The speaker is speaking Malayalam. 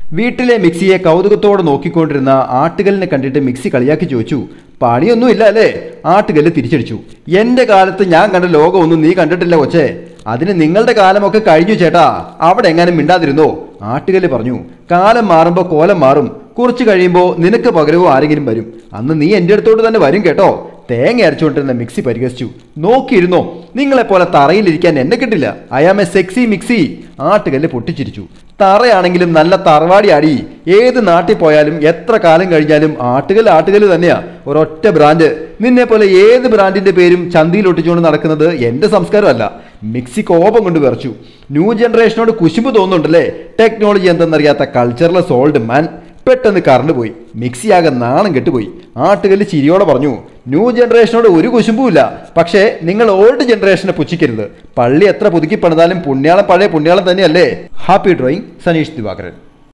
വീട്ടിലെ മിക്സിയെ കൗതുകത്തോടെ നോക്കിക്കൊണ്ടിരുന്ന ആട്ടുകലിനെ കണ്ടിട്ട് മിക്സി കളിയാക്കി ചോദിച്ചു പണിയൊന്നും ഇല്ല അല്ലേ ആട്ടുകല്ല് തിരിച്ചടിച്ചു എന്റെ കാലത്ത് ഞാൻ കണ്ട ലോകമൊന്നും നീ കണ്ടിട്ടില്ല കൊച്ചേ അതിന് നിങ്ങളുടെ കാലമൊക്കെ കഴിഞ്ഞു ചേട്ടാ അവിടെ എങ്ങാനും മിണ്ടാതിരുന്നോ ആട്ടുകല്ല് പറഞ്ഞു കാലം മാറുമ്പോൾ കോലം മാറും കുറച്ച് കഴിയുമ്പോൾ നിനക്ക് പകരവും ആരെങ്കിലും വരും അന്ന് നീ എൻ്റെ അടുത്തോട്ട് തന്നെ വരും കേട്ടോ തേങ്ങ അരച്ചുകൊണ്ടിരുന്ന മിക്സി പരിഹസിച്ചു നോക്കിയിരുന്നോ നിങ്ങളെപ്പോലെ തറയിലിരിക്കാൻ എന്നെ കിട്ടില്ല I am a sexy mixie ആട്ടുകല്ല് പൊട്ടിച്ചിരിച്ചു തറയാണെങ്കിലും നല്ല തറവാടി ആടി ഏത് നാട്ടിൽ പോയാലും എത്ര കാലം കഴിഞ്ഞാലും ആട്ടുകൽ ആട്ടുകൽ തന്നെയാ ഒരൊറ്റ ബ്രാൻഡ് നിന്നെ പോലെ ഏത് ബ്രാൻഡിന്റെ പേരും ചന്തിയിൽ ഒട്ടിച്ചുകൊണ്ട് നടക്കുന്നത് എന്റെ സംസ്കാരമല്ല മിക്സി കോപം കൊണ്ട് വിറച്ചു ന്യൂ ജനറേഷനോട് കുശുമ്പ് തോന്നുന്നുണ്ടല്ലേ ടെക്നോളജി എന്തെന്നറിയാത്ത കൾച്ചറൽ സോൾഡ് മാൻ പെട്ടെന്ന് കറണ്ട് പോയി മിക്സിയാകെ നാണം കെട്ടുപോയി ആട്ടുകല്ല് ചിരിയോടെ പറഞ്ഞു ന്യൂ ജനറേഷനോട് ഒരു കുശുമ്പുമില്ല പക്ഷേ നിങ്ങൾ ഓൾഡ് ജനറേഷനെ പുച്ഛിക്കരുത് പള്ളി എത്ര പുതുക്കി പണിതാലും പുണ്യാളം പഴയ പുണ്യാളം തന്നെയല്ലേ ഹാപ്പി ഡ്രോയിങ് സനീഷ് ദിവാകരൻ